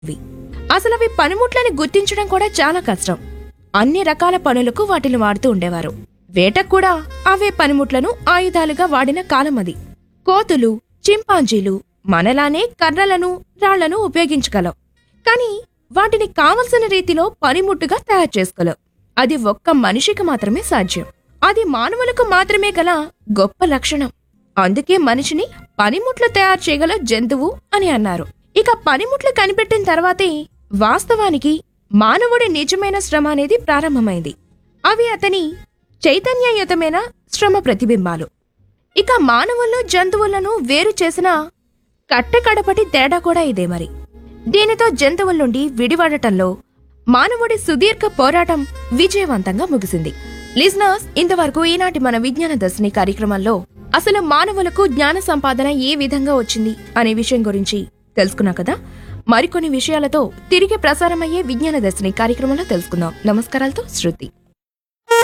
వి. అసలు అవి పనిముట్లని గుర్తించడం కూడా చాలా కష్టం అన్ని రకాల పనులకు వాటిని వాడుతూ ఉండేవారు వేటకు కూడా అవే పనిముట్లను ఆయుధాలుగా వాడిన కాలం అది కోతులు చింపాంజీలు మనలానే కర్రలను రాళ్లను ఉపయోగించగలవు కానీ వాటిని కావలసిన రీతిలో పనిముట్టుగా తయారు చేసుకోలేవు అది ఒక్క మనిషికి మాత్రమే సాధ్యం అది మానవులకు మాత్రమే గల గొప్ప లక్షణం అందుకే మనిషిని పనిముట్లు తయారు చేయగల జంతువు అని అన్నారు ఇక పనిముట్లు కనిపెట్టిన తర్వాతే వాస్తవానికి మానవుడి నిజమైన శ్రమ అనేది ప్రారంభమైంది అవి అతని చైతన్యయుతమైన శ్రమ ప్రతిబింబాలు ఇక మానవుల్లో జంతువులను వేరు చేసిన కట్టకడపటి తేడా కూడా ఇదే మరి దీనితో జంతువుల నుండి విడివడటంలో మానవుడి సుదీర్ఘ పోరాటం విజయవంతంగా ముగిసింది లిజనర్స్ ఇంతవరకు ఈనాటి మన విజ్ఞాన దర్శిని కార్యక్రమంలో అసలు మానవులకు జ్ఞాన సంపాదన ఏ విధంగా వచ్చింది అనే విషయం గురించి తెలుసుకున్నాం కదా మరికొన్ని విషయాలతో తిరిగి ప్రసారమయ్యే విజ్ఞాన దర్శిని కార్యక్రమంలో తెలుసుకుందాం నమస్కారాలతో శృతి